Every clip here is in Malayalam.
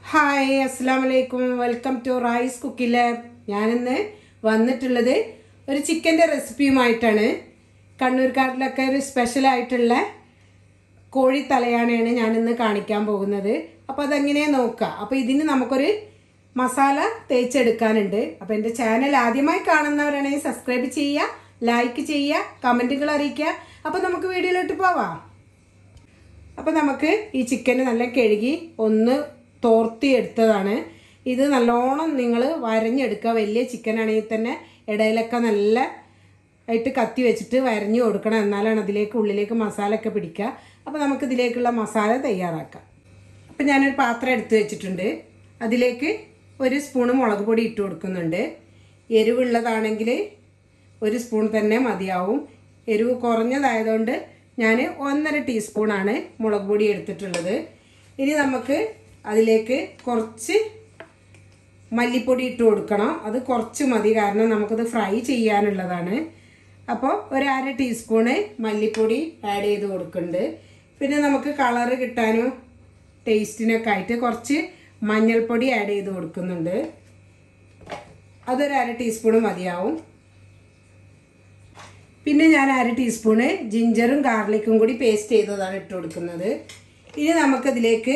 ഹായ് അസ്സാം വലൈക്കും welcome to rice cookie lab ഞാനിന്ന് വന്നിട്ടുള്ളത് ഒരു ചിക്കൻ്റെ റെസിപ്പിയുമായിട്ടാണ് കണ്ണൂർക്കാരിലൊക്കെ ഒരു സ്പെഷ്യലായിട്ടുള്ള കോഴി തലയാണയാണ് ഞാനിന്ന് കാണിക്കാൻ പോകുന്നത് അപ്പോൾ അതെങ്ങനെയാണ് നോക്കുക അപ്പോൾ ഇതിന് നമുക്കൊരു മസാല തേച്ചെടുക്കാനുണ്ട് അപ്പോൾ എൻ്റെ ചാനൽ ആദ്യമായി കാണുന്നവരാണെങ്കിൽ സബ്സ്ക്രൈബ് ചെയ്യുക ലൈക്ക് ചെയ്യുക കമൻറ്റുകൾ അറിയിക്കുക അപ്പോൾ നമുക്ക് വീഡിയോയിലോട്ട് പോവാം അപ്പോൾ നമുക്ക് ഈ ചിക്കൻ നല്ല കഴുകി ഒന്ന് തോർത്തി എടുത്തതാണ് ഇത് നല്ലോണം നിങ്ങൾ വരഞ്ഞെടുക്കുക വലിയ ചിക്കൻ ആണെങ്കിൽ തന്നെ ഇടയിലൊക്കെ നല്ല ആയിട്ട് കത്തി വെച്ചിട്ട് വരഞ്ഞു കൊടുക്കണം എന്നാലാണ് അതിലേക്ക് ഉള്ളിലേക്ക് മസാല ഒക്കെ പിടിക്കുക അപ്പോൾ നമുക്ക് ഇതിലേക്കുള്ള മസാല തയ്യാറാക്കാം അപ്പോൾ ഞാനൊരു പാത്രം എടുത്ത് വെച്ചിട്ടുണ്ട് അതിലേക്ക് ഒരു സ്പൂണ് മുളക് പൊടി ഇട്ട് കൊടുക്കുന്നുണ്ട് എരിവുള്ളതാണെങ്കിൽ ഒരു സ്പൂൺ തന്നെ മതിയാവും എരിവ് കുറഞ്ഞതായതുകൊണ്ട് ഞാൻ ഒന്നര ടീസ്പൂണാണ് മുളക് പൊടി എടുത്തിട്ടുള്ളത് ഇനി നമുക്ക് അതിലേക്ക് കുറച്ച് മല്ലിപ്പൊടി ഇട്ട് കൊടുക്കണം അത് കുറച്ച് മതി കാരണം നമുക്കത് ഫ്രൈ ചെയ്യാനുള്ളതാണ് അപ്പോൾ ഒരു അര ടീസ്പൂണ് മല്ലിപ്പൊടി ആഡ് ചെയ്ത് കൊടുക്കുന്നുണ്ട് പിന്നെ നമുക്ക് കളറ് കിട്ടാനും ടേസ്റ്റിനൊക്കെ ആയിട്ട് കുറച്ച് മഞ്ഞൾപ്പൊടി ആഡ് ചെയ്ത് കൊടുക്കുന്നുണ്ട് അതൊരു അര ടീസ്പൂണ് മതിയാവും പിന്നെ ഞാൻ അര ടീസ്പൂണ് ജിഞ്ചറും ഗാർലിക്കും കൂടി പേസ്റ്റ് ചെയ്തതാണ് ഇട്ട് കൊടുക്കുന്നത് ഇനി നമുക്കതിലേക്ക്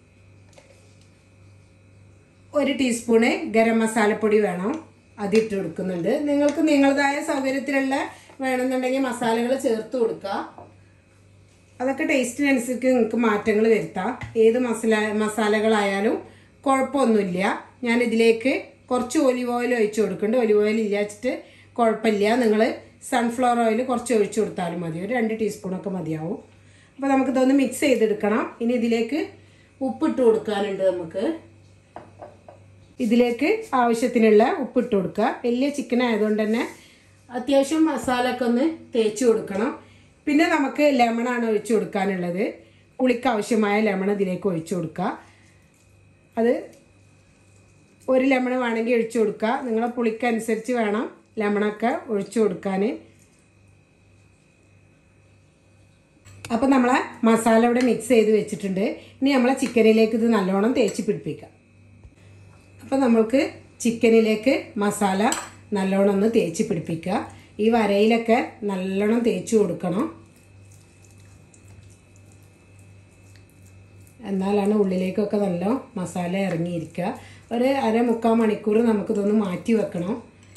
ഒരു ടീസ്പൂണ് ഗരം മസാലപ്പൊടി വേണം അത് ഇട്ട് കൊടുക്കുന്നുണ്ട് നിങ്ങൾക്ക് നിങ്ങളുടേതായ സൗകര്യത്തിലുള്ള വേണമെന്നുണ്ടെങ്കിൽ മസാലകൾ ചേർത്ത് കൊടുക്കുക അതൊക്കെ ടേസ്റ്റിനനുസരിച്ച് നിങ്ങൾക്ക് മാറ്റങ്ങൾ വരുത്താം ഏത് മസാല മസാലകളായാലും കുഴപ്പമൊന്നുമില്ല ഞാൻ ഇതിലേക്ക് കുറച്ച് ഒലിവ് ഓയിൽ ഒഴിച്ച് കൊടുക്കുന്നുണ്ട് ഒലിവ് ഓയിൽ ഇല്ലാച്ചിട്ട് കുഴപ്പമില്ല നിങ്ങൾ സൺഫ്ലവർ ഓയിൽ കുറച്ച് ഒഴിച്ചു കൊടുത്താലും മതി ഒരു രണ്ട് ടീസ്പൂണൊക്കെ മതിയാവും അപ്പോൾ നമുക്കിതൊന്ന് മിക്സ് ചെയ്തെടുക്കണം ഇനി ഇതിലേക്ക് ഉപ്പിട്ട് കൊടുക്കാനുണ്ട് നമുക്ക് ഇതിലേക്ക് ആവശ്യത്തിനുള്ള ഉപ്പിട്ട് കൊടുക്കുക വലിയ ചിക്കൻ ആയതുകൊണ്ട് തന്നെ അത്യാവശ്യം മസാല ഒക്കെ ഒന്ന് തേച്ച് കൊടുക്കണം പിന്നെ നമുക്ക് ലെമണാണ് ഒഴിച്ചു കൊടുക്കാനുള്ളത് പുളിക്ക് ആവശ്യമായ ലെമൺ ഇതിലേക്ക് ഒഴിച്ചു കൊടുക്കുക അത് ഒരു ലെമൺ വേണമെങ്കിൽ ഒഴിച്ചു കൊടുക്കുക നിങ്ങളെ പുളിക്കനുസരിച്ച് വേണം ലെമണൊക്കെ ഒഴിച്ചു കൊടുക്കാൻ അപ്പോൾ നമ്മളെ മസാല ഇവിടെ മിക്സ് ചെയ്ത് വെച്ചിട്ടുണ്ട് ഇനി നമ്മളെ ചിക്കനിലേക്ക് ഇത് നല്ലോണം തേച്ച് പിടിപ്പിക്കാം അപ്പോൾ നമ്മൾക്ക് ചിക്കനിലേക്ക് മസാല നല്ലോണം ഒന്ന് തേച്ച് പിടിപ്പിക്കുക ഈ വരയിലൊക്കെ നല്ലോണം തേച്ച് കൊടുക്കണം എന്നാലാണ് ഉള്ളിലേക്കൊക്കെ നല്ല മസാല ഇറങ്ങിയിരിക്കുക ഒരു അര മുക്കാൽ മണിക്കൂർ നമുക്കിതൊന്ന് മാറ്റി വെക്കണം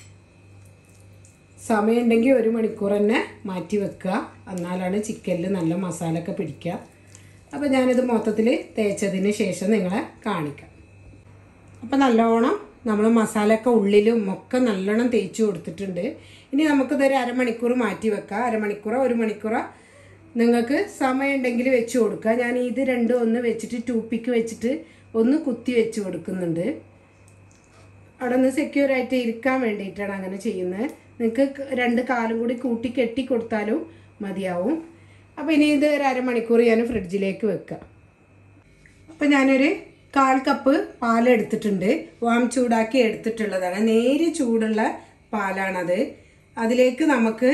സമയമുണ്ടെങ്കിൽ ഒരു മണിക്കൂർ തന്നെ മാറ്റി വെക്കുക എന്നാലാണ് ചിക്കനിൽ നല്ല മസാല ഒക്കെ പിടിക്കുക അപ്പോൾ ഞാനിത് മൊത്തത്തിൽ തേച്ചതിന് ശേഷം നിങ്ങളെ കാണിക്കാം അപ്പോൾ നല്ലോണം നമ്മൾ മസാലയൊക്കെ ഉള്ളിലും ഒക്കെ നല്ലോണം തേച്ച് കൊടുത്തിട്ടുണ്ട് ഇനി നമുക്കിതൊരു അരമണിക്കൂർ മാറ്റി വെക്കാം അരമണിക്കൂറോ ഒരു മണിക്കൂറോ നിങ്ങൾക്ക് സമയമുണ്ടെങ്കിൽ വെച്ച് കൊടുക്കുക ഞാൻ ഇത് രണ്ടും ഒന്ന് വെച്ചിട്ട് ടൂപ്പിക്ക് വെച്ചിട്ട് ഒന്ന് കുത്തി വെച്ച് കൊടുക്കുന്നുണ്ട് അവിടെ ഒന്ന് സെക്യൂർ ആയിട്ട് ഇരിക്കാൻ വേണ്ടിയിട്ടാണ് അങ്ങനെ ചെയ്യുന്നത് നിങ്ങൾക്ക് രണ്ട് കാലും കൂടി കൂട്ടി കെട്ടി കൊടുത്താലും മതിയാവും അപ്പോൾ ഇനി ഇത് ഒരു അരമണിക്കൂർ ഞാൻ ഫ്രിഡ്ജിലേക്ക് വെക്കാം അപ്പോൾ ഞാനൊരു കാൽ കപ്പ് പാൽ എടുത്തിട്ടുണ്ട് വാം ചൂടാക്കി എടുത്തിട്ടുള്ളതാണ് നേരി ചൂടുള്ള പാലാണത് അതിലേക്ക് നമുക്ക്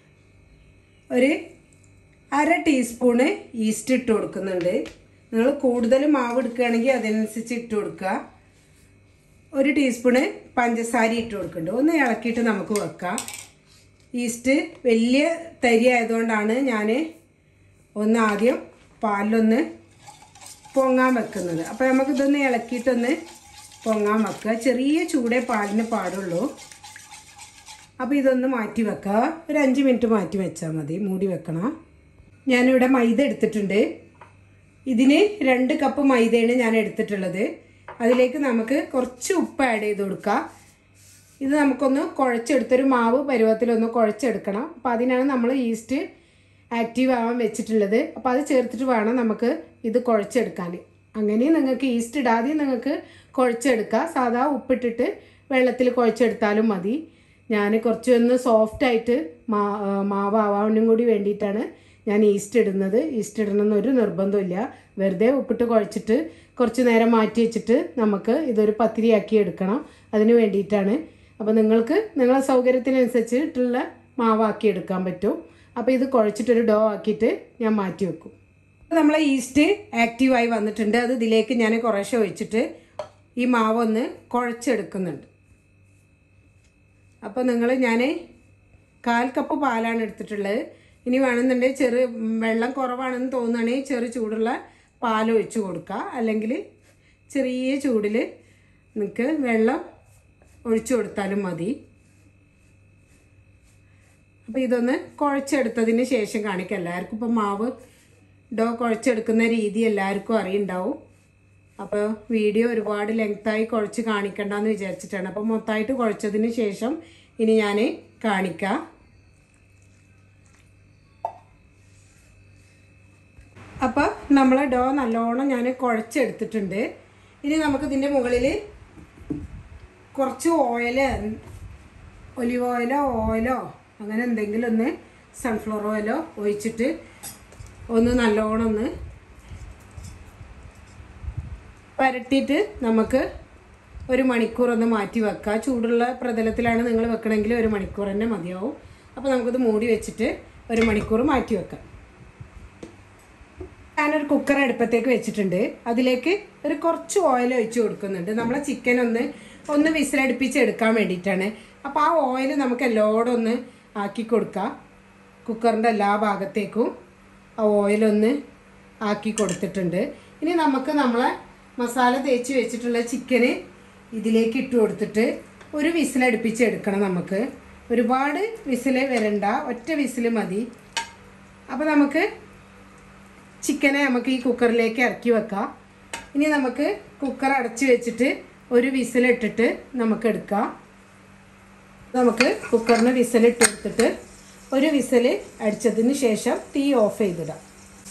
ഒരു അര ടീസ്പൂണ് ഈസ്റ്റ് ഇട്ട് കൊടുക്കുന്നുണ്ട് നിങ്ങൾ കൂടുതൽ മാവ് എടുക്കുകയാണെങ്കിൽ അതിനനുസരിച്ച് ഇട്ട് കൊടുക്കുക ഒരു ടീസ്പൂണ് പഞ്ചസാര ഇട്ട് കൊടുക്കുന്നുണ്ട് ഒന്ന് ഇളക്കിയിട്ട് നമുക്ക് വെക്കാം ഈസ്റ്റ് വലിയ തരി ആയതുകൊണ്ടാണ് ഞാൻ ഒന്ന് ആദ്യം പാലിലൊന്ന് പൊങ്ങാൻ വെക്കുന്നത് അപ്പോൾ നമുക്ക് ഇതൊന്ന് ഇളക്കിയിട്ടൊന്ന് പൊങ്ങാൻ വെക്കുക ചെറിയ ചൂടേ പാലിന് പാടുള്ളൂ അപ്പോൾ ഇതൊന്ന് മാറ്റി വെക്കുക ഒരു അഞ്ച് മിനിറ്റ് മാറ്റി വെച്ചാൽ മതി മൂടി വെക്കണം ഞാനിവിടെ മൈദ എടുത്തിട്ടുണ്ട് ഇതിന് രണ്ട് കപ്പ് മൈദയാണ് ഞാൻ എടുത്തിട്ടുള്ളത് അതിലേക്ക് നമുക്ക് കുറച്ച് ഉപ്പ് ആഡ് ചെയ്ത് കൊടുക്കാം ഇത് നമുക്കൊന്ന് കുഴച്ചെടുത്തൊരു മാവ് പരുവത്തിലൊന്ന് കുഴച്ചെടുക്കണം അപ്പോൾ അതിനാണ് നമ്മൾ ഈസ്റ്റ് ആക്റ്റീവ് ആവാൻ വെച്ചിട്ടുള്ളത് അപ്പോൾ അത് ചേർത്തിട്ട് വേണം നമുക്ക് ഇത് കുഴച്ചെടുക്കാൻ അങ്ങനെ നിങ്ങൾക്ക് ഈസ്റ്റ് ഇടാതെ നിങ്ങൾക്ക് കുഴച്ചെടുക്കുക സാധാ ഉപ്പിട്ടിട്ട് വെള്ളത്തിൽ കുഴച്ചെടുത്താലും മതി ഞാൻ കുറച്ചൊന്ന് സോഫ്റ്റായിട്ട് മാ മാവാവാനും കൂടി വേണ്ടിയിട്ടാണ് ഞാൻ ഈസ്റ്റ് ഇടുന്നത് ഈസ്റ്റ് ഇടണമെന്ന് ഒരു നിർബന്ധമില്ല വെറുതെ ഉപ്പിട്ട് കുഴച്ചിട്ട് കുറച്ച് നേരം മാറ്റി വെച്ചിട്ട് നമുക്ക് ഇതൊരു പത്തിരിയാക്കി എടുക്കണം അതിന് വേണ്ടിയിട്ടാണ് അപ്പോൾ നിങ്ങൾക്ക് നിങ്ങളെ സൗകര്യത്തിനനുസരിച്ചിട്ടുള്ള മാവാക്കി എടുക്കാൻ പറ്റും അപ്പോൾ ഇത് കുഴച്ചിട്ടൊരു ഡോ ആക്കിയിട്ട് ഞാൻ മാറ്റി വെക്കും നമ്മളെ ഈസ്റ്റ് ആക്റ്റീവായി വന്നിട്ടുണ്ട് അത് ഇതിലേക്ക് ഞാൻ കുറേശ്ശെ ഒഴിച്ചിട്ട് ഈ മാവ് ഒന്ന് കുഴച്ചെടുക്കുന്നുണ്ട് അപ്പോൾ നിങ്ങൾ ഞാൻ കാൽ കപ്പ് പാലാണ് എടുത്തിട്ടുള്ളത് ഇനി വേണമെന്നുണ്ടെങ്കിൽ ചെറു വെള്ളം കുറവാണെന്ന് തോന്നുകയാണെങ്കിൽ ചെറു ചൂടുള്ള പാൽ ഒഴിച്ച് കൊടുക്കുക അല്ലെങ്കിൽ ചെറിയ ചൂടിൽ നിങ്ങൾക്ക് വെള്ളം ഒഴിച്ചു കൊടുത്താലും മതി അപ്പോൾ ഇതൊന്ന് കുഴച്ചെടുത്തതിന് ശേഷം കാണിക്കാം എല്ലാവർക്കും ഇപ്പോൾ മാവ് ഡോ കുഴച്ചെടുക്കുന്ന രീതി എല്ലാവർക്കും അറിയുണ്ടാവും അപ്പോൾ വീഡിയോ ഒരുപാട് ലെങ്തായി കുഴച്ച് കാണിക്കണ്ടെന്ന് വിചാരിച്ചിട്ടാണ് അപ്പോൾ മൊത്തമായിട്ട് കുഴച്ചതിന് ശേഷം ഇനി ഞാൻ കാണിക്കാം അപ്പോൾ നമ്മൾ ഡോ നല്ലോണം ഞാൻ കുഴച്ചെടുത്തിട്ടുണ്ട് ഇനി നമുക്ക് ഇതിൻ്റെ മുകളിൽ കുറച്ച് ഓയിൽ ഒലിവ് ഓയിലോ ഓയിലോ അങ്ങനെ എന്തെങ്കിലും ഒന്ന് സൺഫ്ലവർ ഓയിലോ ഒഴിച്ചിട്ട് ഒന്ന് നല്ലോണം ഒന്ന് പരട്ടിയിട്ട് നമുക്ക് ഒരു മണിക്കൂർ ഒന്ന് മാറ്റി വെക്കുക ചൂടുള്ള പ്രതലത്തിലാണ് നിങ്ങൾ വെക്കണമെങ്കിൽ ഒരു മണിക്കൂർ തന്നെ മതിയാവും അപ്പോൾ നമുക്കിത് മൂടി വെച്ചിട്ട് ഒരു മണിക്കൂർ മാറ്റി വെക്കാം ഞാനൊരു കുക്കർ അടുപ്പത്തേക്ക് വെച്ചിട്ടുണ്ട് അതിലേക്ക് ഒരു കുറച്ച് ഓയിൽ ഒഴിച്ച് കൊടുക്കുന്നുണ്ട് നമ്മളെ ചിക്കൻ ഒന്ന് ഒന്ന് വിസിലടുപ്പിച്ച് എടുക്കാൻ വേണ്ടിയിട്ടാണ് അപ്പോൾ ആ ഓയിൽ നമുക്ക് എല്ലായിടും ഒന്ന് ആക്കി കൊടുക്കാം കുക്കറിൻ്റെ എല്ലാ ഭാഗത്തേക്കും ആ ഓയിലൊന്ന് ആക്കി കൊടുത്തിട്ടുണ്ട് ഇനി നമുക്ക് നമ്മളെ മസാല തേച്ച് വെച്ചിട്ടുള്ള ചിക്കന് ഇതിലേക്ക് ഇട്ട് കൊടുത്തിട്ട് ഒരു വിസിലടുപ്പിച്ച് എടുക്കണം നമുക്ക് ഒരുപാട് വിസിൽ വരണ്ട ഒറ്റ വിസിൽ മതി അപ്പോൾ നമുക്ക് ചിക്കനെ നമുക്ക് ഈ കുക്കറിലേക്ക് ഇറക്കി വെക്കാം ഇനി നമുക്ക് കുക്കർ അടച്ച് വെച്ചിട്ട് ഒരു വിസിലിട്ടിട്ട് നമുക്ക് എടുക്കാം നമുക്ക് കുക്കറിന് വിസിലിട്ട് എടുത്തിട്ട് ഒരു വിസിൽ അടിച്ചതിന് ശേഷം തീ ഓഫ് ചെയ്തിടാം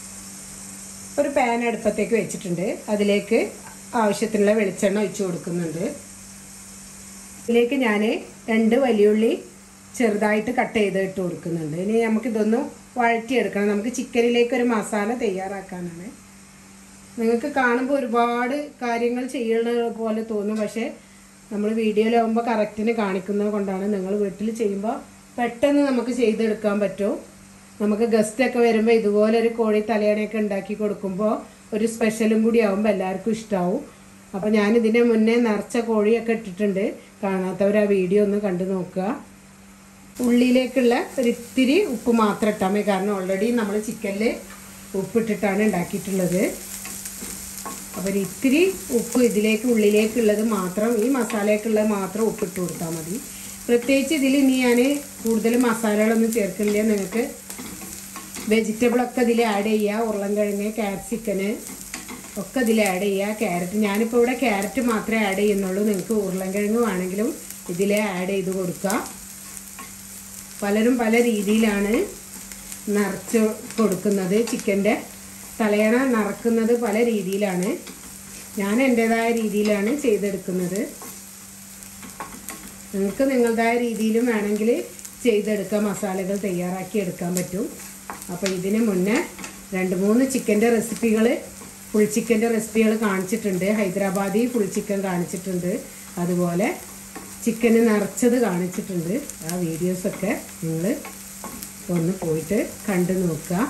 ഒരു പാൻ അടുപ്പത്തേക്ക് വെച്ചിട്ടുണ്ട് അതിലേക്ക് ആവശ്യത്തിനുള്ള വെളിച്ചെണ്ണ ഒഴിച്ചു കൊടുക്കുന്നുണ്ട് ഇതിലേക്ക് ഞാൻ രണ്ട് വലിയുള്ളി ചെറുതായിട്ട് കട്ട് ചെയ്ത് ഇട്ട് കൊടുക്കുന്നുണ്ട് ഇനി നമുക്കിതൊന്ന് വഴറ്റിയെടുക്കണം നമുക്ക് ചിക്കനിലേക്ക് ഒരു മസാല തയ്യാറാക്കാനാണ് നിങ്ങൾക്ക് കാണുമ്പോൾ ഒരുപാട് കാര്യങ്ങൾ ചെയ്യുന്നത് പോലെ തോന്നും പക്ഷേ നമ്മൾ വീഡിയോയിലാവുമ്പോൾ കറക്റ്റിന് കാണിക്കുന്നത് കൊണ്ടാണ് നിങ്ങൾ വീട്ടിൽ ചെയ്യുമ്പോൾ പെട്ടെന്ന് നമുക്ക് ചെയ്തെടുക്കാൻ പറ്റും നമുക്ക് ഗസ്റ്റൊക്കെ വരുമ്പോൾ ഇതുപോലെ ഒരു കോഴി തലയണയൊക്കെ ഉണ്ടാക്കി കൊടുക്കുമ്പോൾ ഒരു സ്പെഷ്യലും കൂടി ആവുമ്പോൾ എല്ലാവർക്കും ഇഷ്ടമാവും അപ്പോൾ ഞാൻ ഇതിൻ്റെ മുന്നേ നിറച്ച കോഴിയൊക്കെ ഇട്ടിട്ടുണ്ട് കാണാത്തവർ ആ വീഡിയോ ഒന്ന് കണ്ടു നോക്കുക ഉള്ളിലേക്കുള്ള ഒരു ഇത്തിരി ഉപ്പ് മാത്രം ഇട്ടാൽ മതി കാരണം ഓൾറെഡി നമ്മൾ ചിക്കനിൽ ഉപ്പിട്ടിട്ടാണ് ഉണ്ടാക്കിയിട്ടുള്ളത് അപ്പോൾ ഒരു ഇത്തിരി ഉപ്പ് ഇതിലേക്ക് ഉള്ളിലേക്കുള്ളത് മാത്രം ഈ മസാലയ്ക്കുള്ളത് മാത്രം ഉപ്പിട്ട് കൊടുത്താൽ മതി പ്രത്യേകിച്ച് ഇതിൽ ഇനി ഞാൻ കൂടുതൽ മസാലകളൊന്നും ചേർക്കില്ല നിങ്ങൾക്ക് വെജിറ്റബിളൊക്കെ ഇതിൽ ആഡ് ചെയ്യുക ഉരുളൻകിഴങ്ങ് ക്യാപ്സിക്കന് ഒക്കെ ഇതിൽ ആഡ് ചെയ്യുക ക്യാരറ്റ് ഞാനിപ്പോൾ ഇവിടെ ക്യാരറ്റ് മാത്രമേ ആഡ് ചെയ്യുന്നുള്ളൂ നിങ്ങൾക്ക് ഉരുളൻകിഴങ്ങ് വേണമെങ്കിലും ഇതിൽ ആഡ് ചെയ്ത് കൊടുക്കുക പലരും പല രീതിയിലാണ് നിറച്ച് കൊടുക്കുന്നത് ചിക്കൻ്റെ തലയണ നിറക്കുന്നത് പല രീതിയിലാണ് ഞാൻ എൻ്റെതായ രീതിയിലാണ് ചെയ്തെടുക്കുന്നത് നിങ്ങൾക്ക് നിങ്ങളുടേതായ രീതിയിലും വേണമെങ്കിൽ ചെയ്തെടുക്കാം മസാലകൾ തയ്യാറാക്കി എടുക്കാൻ പറ്റും അപ്പോൾ ഇതിന് മുന്നേ രണ്ട് മൂന്ന് ചിക്കൻ്റെ റെസിപ്പികൾ ഫുൾ ചിക്കൻ്റെ റെസിപ്പികൾ കാണിച്ചിട്ടുണ്ട് ഹൈദരാബാദി ഫുൾ ചിക്കൻ കാണിച്ചിട്ടുണ്ട് അതുപോലെ ചിക്കന് നിറച്ചത് കാണിച്ചിട്ടുണ്ട് ആ വീഡിയോസൊക്കെ നിങ്ങൾ ഒന്ന് പോയിട്ട് കണ്ടു നോക്കുക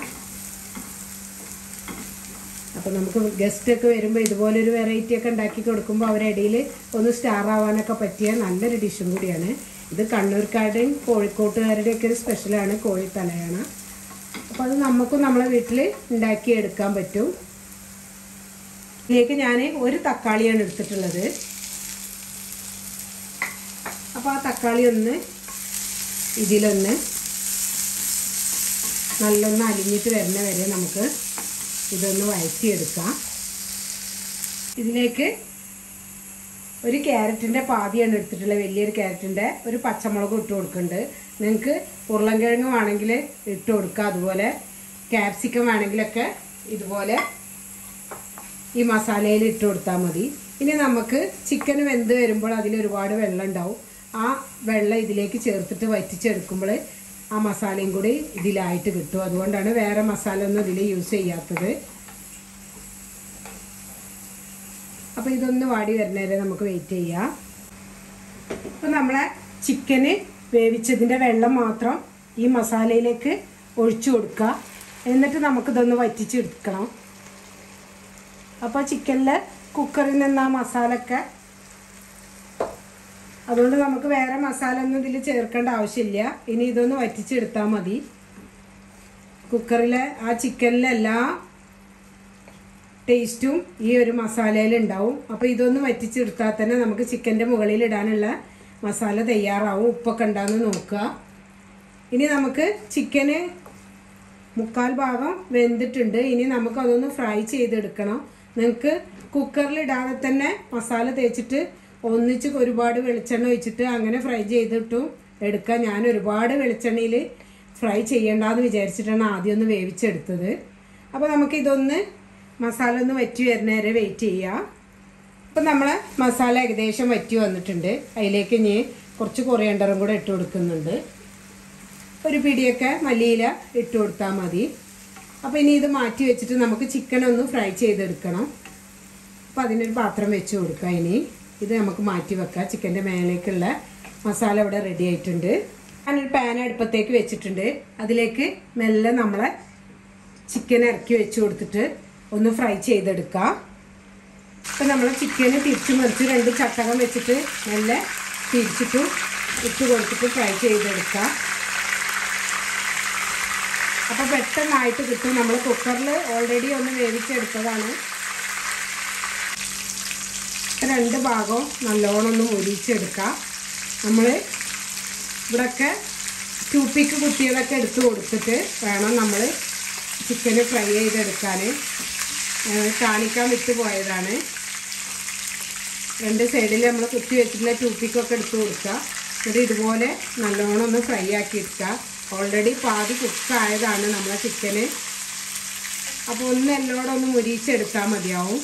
അപ്പോൾ നമുക്ക് ഗസ്റ്റൊക്കെ വരുമ്പോൾ ഇതുപോലൊരു വെറൈറ്റി ഒക്കെ ഉണ്ടാക്കി കൊടുക്കുമ്പോൾ അവരുടെ ഇടയിൽ ഒന്ന് സ്റ്റാർ ആവാനൊക്കെ പറ്റിയ നല്ലൊരു ഡിഷും കൂടിയാണ് ഇത് കണ്ണൂർക്കാരുടെയും കോഴിക്കോട്ടുകാരുടെയും ഒക്കെ ഒരു സ്പെഷ്യലാണ് കോഴി തലയണ അപ്പോൾ അത് നമുക്കും നമ്മളെ വീട്ടിൽ ഉണ്ടാക്കി എടുക്കാൻ പറ്റും ഇതിലേക്ക് ഞാൻ ഒരു തക്കാളിയാണ് എടുത്തിട്ടുള്ളത് അപ്പോൾ ആ തക്കാളി ഒന്ന് ഇതിലൊന്ന് നല്ലൊന്ന് അലിഞ്ഞിട്ട് വരുന്ന വരെ നമുക്ക് ഇതൊന്ന് വഴറ്റിയെടുക്കാം ഇതിലേക്ക് ഒരു ക്യാരറ്റിൻ്റെ പാതിയാണ് എടുത്തിട്ടുള്ളത് വലിയൊരു ക്യാരറ്റിൻ്റെ ഒരു പച്ചമുളക് ഇട്ട് കൊടുക്കുന്നുണ്ട് നിങ്ങൾക്ക് ഉരുളൻകിഴങ്ങ് വേണമെങ്കിൽ ഇട്ട് കൊടുക്കുക അതുപോലെ ക്യാപ്സിക്കം വേണമെങ്കിലൊക്കെ ഇതുപോലെ ഈ മസാലയിൽ ഇട്ട് കൊടുത്താൽ മതി ഇനി നമുക്ക് ചിക്കൻ വെന്ത് വരുമ്പോൾ അതിൽ ഒരുപാട് വെള്ളം ഉണ്ടാവും ആ വെള്ളം ഇതിലേക്ക് ചേർത്തിട്ട് വറ്റിച്ചെടുക്കുമ്പോൾ ആ മസാലയും കൂടി ഇതിലായിട്ട് കിട്ടും അതുകൊണ്ടാണ് വേറെ മസാല ഒന്നും ഇതിൽ യൂസ് ചെയ്യാത്തത് അപ്പോൾ ഇതൊന്ന് വാടി വരുന്നവരെ നമുക്ക് വെയിറ്റ് ചെയ്യാം അപ്പോൾ നമ്മളെ ചിക്കന് വേവിച്ചതിൻ്റെ വെള്ളം മാത്രം ഈ മസാലയിലേക്ക് ഒഴിച്ചു കൊടുക്കുക എന്നിട്ട് നമുക്കിതൊന്ന് വറ്റിച്ചെടുക്കണം അപ്പോൾ ചിക്കനിൽ കുക്കറിൽ നിന്ന് ആ മസാല ഒക്കെ അതുകൊണ്ട് നമുക്ക് വേറെ മസാല ഒന്നും ഇതിൽ ചേർക്കേണ്ട ആവശ്യമില്ല ഇനി ഇതൊന്ന് വറ്റിച്ചെടുത്താൽ മതി കുക്കറിലെ ആ ചിക്കനിലെ എല്ലാ ടേസ്റ്റും ഈ ഒരു മസാലയിൽ ഉണ്ടാവും അപ്പോൾ ഇതൊന്ന് വറ്റിച്ചെടുത്താൽ തന്നെ നമുക്ക് ചിക്കൻ്റെ മുകളിൽ ഇടാനുള്ള മസാല തയ്യാറാവും ഉപ്പൊക്കെ ഉണ്ടാകുന്ന നോക്കുക ഇനി നമുക്ക് ചിക്കന് മുക്കാൽ ഭാഗം വെന്തിട്ടുണ്ട് ഇനി നമുക്ക് അതൊന്ന് ഫ്രൈ ചെയ്തെടുക്കണം നിങ്ങൾക്ക് കുക്കറിൽ ഇടാതെ തന്നെ മസാല തേച്ചിട്ട് ഒന്നിച്ച് ഒരുപാട് വെളിച്ചെണ്ണ ഒഴിച്ചിട്ട് അങ്ങനെ ഫ്രൈ ചെയ്തിട്ടും എടുക്കാം ഞാൻ ഒരുപാട് വെളിച്ചെണ്ണയിൽ ഫ്രൈ ചെയ്യണ്ടെന്ന് വിചാരിച്ചിട്ടാണ് ആദ്യം ഒന്ന് വേവിച്ചെടുത്തത് അപ്പോൾ നമുക്ക് ഇതൊന്ന് മസാല ഒന്ന് വറ്റി വരുന്ന വരെ വെയിറ്റ് ചെയ്യുക അപ്പം നമ്മളെ മസാല ഏകദേശം വറ്റി വന്നിട്ടുണ്ട് അതിലേക്ക് ഇനി കുറച്ച് കൊറിയണ്ടറും കൂടെ ഇട്ട് കൊടുക്കുന്നുണ്ട് ഒരു പിടിയൊക്കെ മല്ലിയില ഇട്ട് കൊടുത്താൽ മതി അപ്പോൾ ഇനി ഇത് മാറ്റി വെച്ചിട്ട് നമുക്ക് ചിക്കൻ ഒന്ന് ഫ്രൈ ചെയ്തെടുക്കണം അപ്പോൾ അതിനൊരു പാത്രം വെച്ച് കൊടുക്കാം ഇനി ഇത് നമുക്ക് മാറ്റി വെക്കാം ചിക്കൻ്റെ മേലേക്കുള്ള മസാല ഇവിടെ റെഡി ആയിട്ടുണ്ട് ഞാനൊരു പാൻ അടുപ്പത്തേക്ക് വെച്ചിട്ടുണ്ട് അതിലേക്ക് മെല്ലെ നമ്മളെ ചിക്കൻ ഇറക്കി വെച്ച് കൊടുത്തിട്ട് ഒന്ന് ഫ്രൈ ചെയ്തെടുക്കാം അപ്പം നമ്മൾ ചിക്കന് തിരിച്ച് മറിച്ച് രണ്ട് ചട്ടകം വെച്ചിട്ട് മെല്ലെ തിരിച്ചിട്ടും ഇട്ട് കൊടുത്തിട്ട് ഫ്രൈ ചെയ്തെടുക്കാം അപ്പോൾ പെട്ടെന്നായിട്ട് കിട്ടും നമ്മൾ കുക്കറിൽ ഓൾറെഡി ഒന്ന് വേവിച്ചെടുത്തതാണ് രണ്ട് ഭാഗവും നല്ലോണം ഒന്ന് മുരിച്ചെടുക്കാം നമ്മൾ ഇവിടെയൊക്കെ ടൂപ്പിക്ക് കുത്തിയതൊക്കെ എടുത്ത് കൊടുത്തിട്ട് വേണം നമ്മൾ ചിക്കന് ഫ്രൈ ചെയ്തെടുക്കാൻ കാണിക്കാൻ വിട്ടു പോയതാണ് രണ്ട് സൈഡിൽ നമ്മൾ കുത്തി വെച്ചിട്ടുള്ള ടൂപ്പിക്കൊക്കെ എടുത്ത് കൊടുക്കുക എന്നിട്ട് ഇതുപോലെ നല്ലോണം ഒന്ന് ഫ്രൈ ആക്കി എടുക്കുക ഓൾറെഡി പാതി കുക്കായതാണ് നമ്മളെ ചിക്കന് അപ്പോൾ ഒന്ന് എല്ലോടെ ഒന്ന് മുരിച്ചെടുത്താൽ മതിയാവും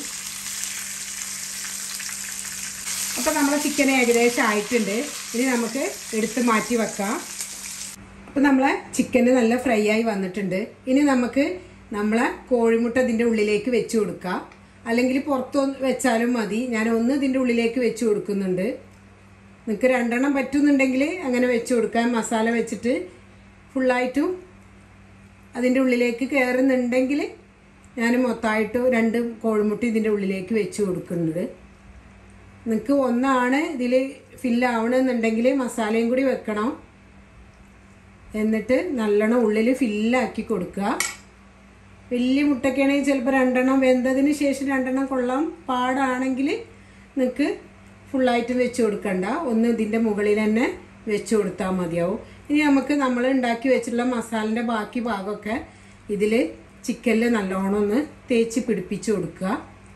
അപ്പോൾ നമ്മളെ ചിക്കൻ ഏകദേശം ആയിട്ടുണ്ട് ഇനി നമുക്ക് എടുത്ത് മാറ്റി വെക്കാം അപ്പോൾ നമ്മളെ ചിക്കന് നല്ല ഫ്രൈ ആയി വന്നിട്ടുണ്ട് ഇനി നമുക്ക് നമ്മളെ കോഴിമുട്ട ഇതിൻ്റെ ഉള്ളിലേക്ക് വെച്ച് കൊടുക്കാം അല്ലെങ്കിൽ പുറത്ത് വെച്ചാലും മതി ഞാൻ ഒന്ന് ഇതിൻ്റെ ഉള്ളിലേക്ക് വെച്ച് കൊടുക്കുന്നുണ്ട് നിങ്ങൾക്ക് രണ്ടെണ്ണം പറ്റുന്നുണ്ടെങ്കിൽ അങ്ങനെ വെച്ച് കൊടുക്കാം മസാല വെച്ചിട്ട് ഫുള്ളായിട്ടും അതിൻ്റെ ഉള്ളിലേക്ക് കയറുന്നുണ്ടെങ്കിൽ ഞാൻ മൊത്തമായിട്ട് രണ്ട് കോഴിമുട്ട ഇതിൻ്റെ ഉള്ളിലേക്ക് വെച്ച് കൊടുക്കുന്നുണ്ട് നിങ്ങൾക്ക് ഒന്നാണ് ഇതിൽ ഫില്ലാവണമെന്നുണ്ടെങ്കിൽ മസാലയും കൂടി വെക്കണം എന്നിട്ട് നല്ലോണം ഉള്ളിൽ ഫില്ലാക്കി കൊടുക്കുക വലിയ മുട്ടയ്ക്കാണെങ്കിൽ ചിലപ്പോൾ രണ്ടെണ്ണം വെന്തതിന് ശേഷം രണ്ടെണ്ണം കൊള്ളാം പാടാണെങ്കിൽ നിങ്ങൾക്ക് ഫുള്ളായിട്ട് വെച്ച് കൊടുക്കണ്ട ഒന്ന് ഇതിൻ്റെ മുകളിൽ തന്നെ വെച്ച് കൊടുത്താൽ മതിയാവും ഇനി നമുക്ക് നമ്മൾ ഉണ്ടാക്കി വെച്ചിട്ടുള്ള മസാലൻ്റെ ബാക്കി ഭാഗമൊക്കെ ഇതിൽ ചിക്കനിൽ നല്ലോണം ഒന്ന് തേച്ച് പിടിപ്പിച്ച് കൊടുക്കുക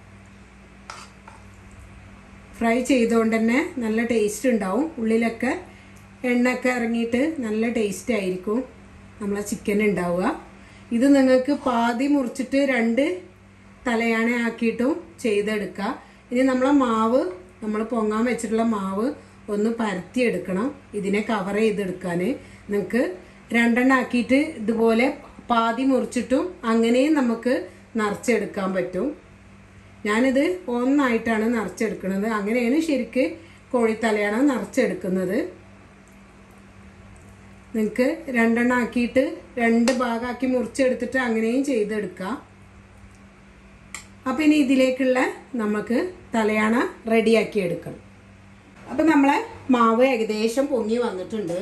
ഫ്രൈ ചെയ്തുകൊണ്ട് തന്നെ നല്ല ടേസ്റ്റ് ഉണ്ടാവും ഉള്ളിലൊക്കെ എണ്ണയൊക്കെ ഇറങ്ങിയിട്ട് നല്ല ടേസ്റ്റ് ആയിരിക്കും നമ്മളെ ചിക്കൻ ഉണ്ടാവുക ഇത് നിങ്ങൾക്ക് പാതി മുറിച്ചിട്ട് രണ്ട് തലയാണ ആക്കിയിട്ടും ചെയ്തെടുക്കുക ഇനി നമ്മളെ മാവ് നമ്മൾ പൊങ്ങാൻ വെച്ചിട്ടുള്ള മാവ് ഒന്ന് പരത്തിയെടുക്കണം ഇതിനെ കവർ ചെയ്തെടുക്കാൻ നിങ്ങൾക്ക് രണ്ടെണ്ണം ആക്കിയിട്ട് ഇതുപോലെ പാതി മുറിച്ചിട്ടും അങ്ങനെയും നമുക്ക് നിറച്ചെടുക്കാൻ പറ്റും ഞാനിത് ഒന്നായിട്ടാണ് നിറച്ചെടുക്കുന്നത് അങ്ങനെയാണ് ശരിക്ക് കോഴിത്തലയാണ് നിറച്ചെടുക്കുന്നത് നിങ്ങൾക്ക് രണ്ടെണ്ണം ആക്കിയിട്ട് രണ്ട് ഭാഗമാക്കി മുറിച്ചെടുത്തിട്ട് അങ്ങനെയും ചെയ്തെടുക്കാം അപ്പം ഇനി ഇതിലേക്കുള്ള നമുക്ക് തലയാണ റെഡിയാക്കി എടുക്കണം അപ്പം നമ്മളെ മാവ് ഏകദേശം പൊങ്ങി വന്നിട്ടുണ്ട്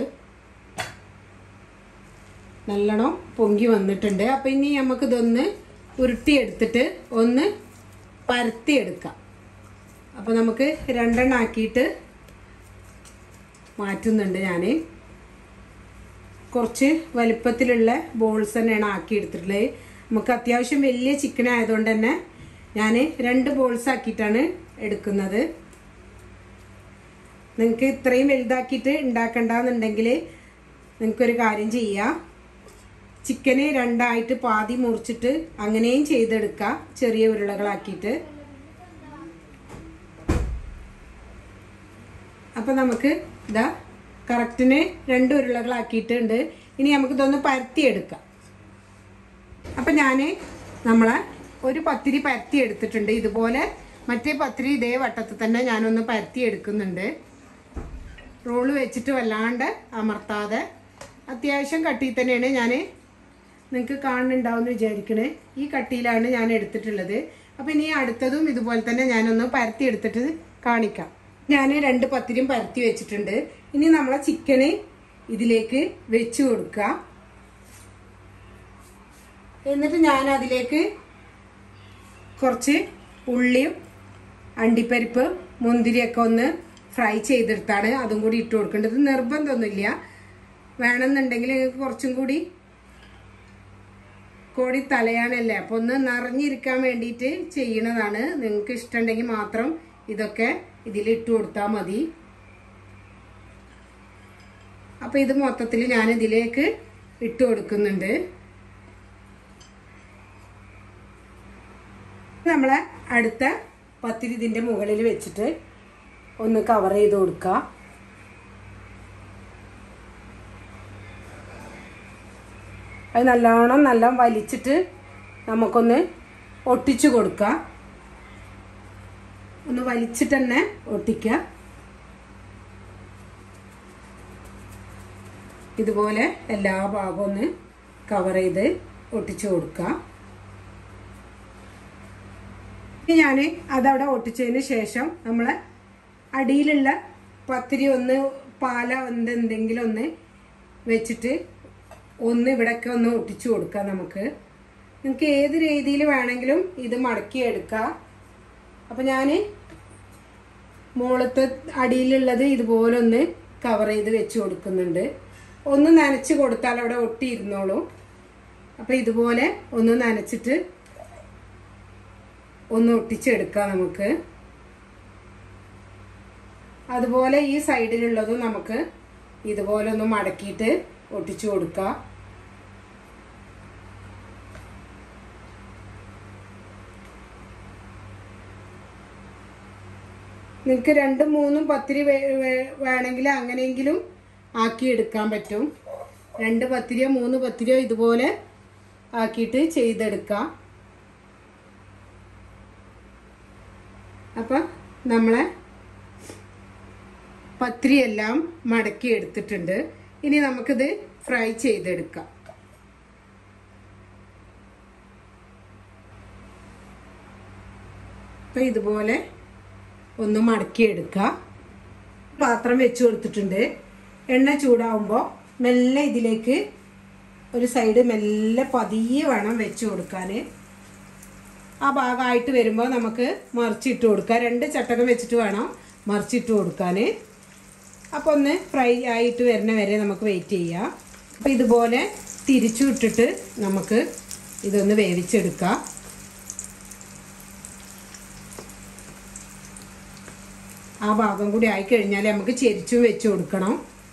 നല്ലോണം പൊങ്ങി വന്നിട്ടുണ്ട് അപ്പം ഇനി നമുക്കിതൊന്ന് ഉരുട്ടിയെടുത്തിട്ട് ഒന്ന് പരത്തിയെടുക്കാം അപ്പോൾ നമുക്ക് രണ്ടെണ്ണം ആക്കിയിട്ട് മാറ്റുന്നുണ്ട് ഞാൻ കുറച്ച് വലിപ്പത്തിലുള്ള ബോൾസ് തന്നെയാണ് ആക്കി എടുത്തിട്ടുള്ളത് നമുക്ക് അത്യാവശ്യം വലിയ ചിക്കൻ ആയതുകൊണ്ട് തന്നെ ഞാൻ രണ്ട് ബോൾസ് ആക്കിയിട്ടാണ് എടുക്കുന്നത് നിങ്ങൾക്ക് ഇത്രയും വലുതാക്കിയിട്ട് ഉണ്ടാക്കണ്ടെന്നുണ്ടെങ്കിൽ നിങ്ങൾക്കൊരു കാര്യം ചെയ്യാം ചിക്കന് രണ്ടായിട്ട് പാതി മുറിച്ചിട്ട് അങ്ങനെയും ചെയ്തെടുക്കാം ചെറിയ ഉരുളകളാക്കിയിട്ട് അപ്പം നമുക്ക് ഇതാ കറക്റ്റിന് രണ്ട് ഉരുളകളാക്കിയിട്ടുണ്ട് ഇനി നമുക്ക് ഇതൊന്ന് പരത്തിയെടുക്കാം അപ്പം ഞാൻ നമ്മളെ ഒരു പത്തിരി പരത്തി എടുത്തിട്ടുണ്ട് ഇതുപോലെ മറ്റേ പത്തിരി ഇതേ വട്ടത്തിൽ തന്നെ ഞാനൊന്ന് പരത്തി എടുക്കുന്നുണ്ട് റോള് വെച്ചിട്ട് വല്ലാണ്ട് അമർത്താതെ അത്യാവശ്യം കട്ടിയിൽ തന്നെയാണ് ഞാൻ നിങ്ങൾക്ക് കാണുന്നുണ്ടാവുമെന്ന് വിചാരിക്കണേ ഈ കട്ടിയിലാണ് ഞാൻ എടുത്തിട്ടുള്ളത് അപ്പോൾ ഇനി അടുത്തതും ഇതുപോലെ തന്നെ ഞാനൊന്ന് പരത്തി എടുത്തിട്ട് കാണിക്കാം ഞാൻ രണ്ട് പത്തിരിയും പരത്തി വെച്ചിട്ടുണ്ട് ഇനി നമ്മളെ ചിക്കന് ഇതിലേക്ക് വെച്ച് കൊടുക്കുക എന്നിട്ട് ഞാൻ അതിലേക്ക് കുറച്ച് ഉള്ളിയും അണ്ടിപ്പരിപ്പ് മുന്തിരിയൊക്കെ ഒന്ന് ഫ്രൈ ചെയ്തെടുത്താണ് അതും കൂടി ഇട്ട് കൊടുക്കേണ്ടത് നിർബന്ധമൊന്നുമില്ല വേണമെന്നുണ്ടെങ്കിൽ നിങ്ങൾക്ക് കുറച്ചും കൂടി കോടി തലയാണല്ലേ അപ്പൊ ഒന്ന് നിറഞ്ഞിരിക്കാൻ വേണ്ടിയിട്ട് ചെയ്യണതാണ് നിങ്ങൾക്ക് ഇഷ്ടമുണ്ടെങ്കിൽ മാത്രം ഇതൊക്കെ ഇതിലിട്ട് കൊടുത്താൽ മതി അപ്പൊ ഇത് മൊത്തത്തിൽ ഞാൻ ഇതിലേക്ക് ഇട്ട് കൊടുക്കുന്നുണ്ട് നമ്മളെ അടുത്ത പത്തിരി ഇതിന്റെ മുകളിൽ വെച്ചിട്ട് ഒന്ന് കവർ ചെയ്ത് കൊടുക്കുക അത് നല്ലോണം നല്ല വലിച്ചിട്ട് നമുക്കൊന്ന് ഒട്ടിച്ചു കൊടുക്കുക ഒന്ന് വലിച്ചിട്ട് തന്നെ ഒട്ടിക്കുക ഇതുപോലെ എല്ലാ ഭാഗവും ഒന്ന് കവർ ചെയ്ത് ഒട്ടിച്ചു കൊടുക്കുക ഇനി ഞാൻ അതവിടെ ഒട്ടിച്ചതിന് ശേഷം നമ്മൾ അടിയിലുള്ള പത്തിരി ഒന്ന് പാല എന്ത് എന്തെങ്കിലും ഒന്ന് വെച്ചിട്ട് ഒന്ന് ഇവിടെയൊക്കെ ഒന്ന് ഒട്ടിച്ചു കൊടുക്കാം നമുക്ക് നിങ്ങൾക്ക് ഏത് രീതിയിൽ വേണമെങ്കിലും ഇത് മടക്കി എടുക്കാം അപ്പം ഞാൻ മുകളത്തെ അടിയിലുള്ളത് ഇതുപോലെ ഒന്ന് കവർ ചെയ്ത് വെച്ച് കൊടുക്കുന്നുണ്ട് ഒന്ന് നനച്ച് കൊടുത്താൽ അവിടെ ഒട്ടിയിരുന്നോളും അപ്പം ഇതുപോലെ ഒന്ന് നനച്ചിട്ട് ഒന്ന് ഒട്ടിച്ചെടുക്കാം നമുക്ക് അതുപോലെ ഈ സൈഡിലുള്ളതും നമുക്ക് ഇതുപോലെ ഒന്ന് മടക്കിയിട്ട് ഒട്ടിച്ചു കൊടുക്കാം നിങ്ങൾക്ക് രണ്ടും മൂന്നും പത്തിരി വേണമെങ്കിൽ അങ്ങനെയെങ്കിലും ആക്കി എടുക്കാൻ പറ്റും രണ്ട് പത്തിരിയോ മൂന്ന് പത്തിരിയോ ഇതുപോലെ ആക്കിയിട്ട് ചെയ്തെടുക്കാം അപ്പം നമ്മളെ പത്തിരിയെല്ലാം മടക്കി എടുത്തിട്ടുണ്ട് ഇനി നമുക്കിത് ഫ്രൈ ചെയ്തെടുക്കാം അപ്പം ഇതുപോലെ ഒന്ന് മടക്കി എടുക്കുക പാത്രം വെച്ച് കൊടുത്തിട്ടുണ്ട് എണ്ണ ചൂടാവുമ്പോൾ മെല്ലെ ഇതിലേക്ക് ഒരു സൈഡ് മെല്ലെ പതിയെ വേണം വെച്ച് കൊടുക്കാൻ ആ ഭാഗമായിട്ട് വരുമ്പോൾ നമുക്ക് മറിച്ചിട്ട് കൊടുക്കാം രണ്ട് ചട്ടകം വെച്ചിട്ട് വേണം മറിച്ചിട്ട് കൊടുക്കാൻ അപ്പോൾ ഒന്ന് ഫ്രൈ ആയിട്ട് വരുന്ന വരെ നമുക്ക് വെയിറ്റ് ചെയ്യാം അപ്പോൾ ഇതുപോലെ തിരിച്ചു ഇട്ടിട്ട് നമുക്ക് ഇതൊന്ന് വേവിച്ചെടുക്കാം ആ ഭാഗം കൂടി ആയിക്കഴിഞ്ഞാൽ നമുക്ക് ചെരിച്ചും വെച്ച് കൊടുക്കണം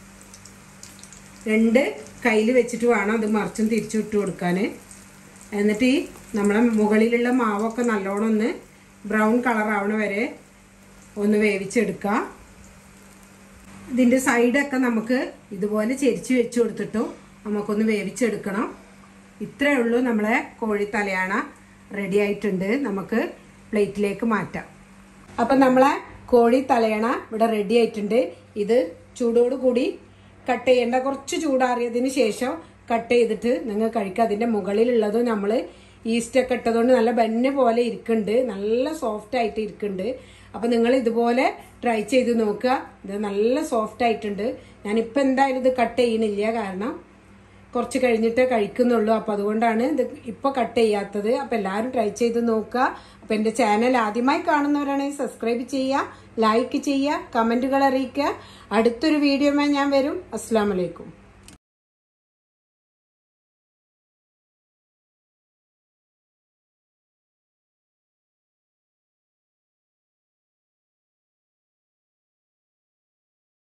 രണ്ട് കയ്യിൽ വെച്ചിട്ട് വേണം അത് മറിച്ചും തിരിച്ചു ഇട്ട് കൊടുക്കാൻ എന്നിട്ട് ഈ നമ്മളെ മുകളിലുള്ള മാവൊക്കെ നല്ലോണം ഒന്ന് ബ്രൗൺ കളർ ആവണ വരെ ഒന്ന് വേവിച്ചെടുക്കാം ഇതിൻ്റെ സൈഡൊക്കെ നമുക്ക് ഇതുപോലെ ചെരിച്ച് വെച്ച് കൊടുത്തിട്ടു നമുക്കൊന്ന് വേവിച്ചെടുക്കണം ഇത്രയേ ഉള്ളൂ നമ്മളെ കോഴിത്തലയാണ റെഡി ആയിട്ടുണ്ട് നമുക്ക് പ്ലേറ്റിലേക്ക് മാറ്റാം അപ്പം നമ്മളെ കോഴി തലയണ ഇവിടെ റെഡി ആയിട്ടുണ്ട് ഇത് ചൂടോട് കൂടി കട്ട് ചെയ്യേണ്ട കുറച്ച് ചൂടാറിയതിന് ശേഷം കട്ട് ചെയ്തിട്ട് നിങ്ങൾ കഴിക്കുക അതിൻ്റെ മുകളിലുള്ളതും നമ്മൾ ഈസ്റ്റ് ഒക്കെ ഇട്ടതുകൊണ്ട് നല്ല ബെന്നെ പോലെ ഇരിക്കുന്നുണ്ട് നല്ല സോഫ്റ്റ് ആയിട്ട് ഇരിക്കുന്നുണ്ട് അപ്പം നിങ്ങൾ ഇതുപോലെ ട്രൈ ചെയ്ത് നോക്കുക ഇത് നല്ല സോഫ്റ്റ് ആയിട്ടുണ്ട് ഞാനിപ്പോൾ എന്തായാലും ഇത് കട്ട് ചെയ്യണില്ല കാരണം കുറച്ച് കഴിഞ്ഞിട്ടേ കഴിക്കുന്നുള്ളൂ അപ്പം അതുകൊണ്ടാണ് ഇത് ഇപ്പോൾ കട്ട് ചെയ്യാത്തത് അപ്പം എല്ലാവരും ട്രൈ ചെയ്ത് നോക്കുക അപ്പം എൻ്റെ ചാനൽ ആദ്യമായി കാണുന്നവരാണെങ്കിൽ സബ്സ്ക്രൈബ് ചെയ്യുക ലൈക്ക് ചെയ്യുക കമൻറ്റുകൾ അറിയിക്കുക അടുത്തൊരു വീഡിയോമായി ഞാൻ വരും അസ്സാം വലൈക്കും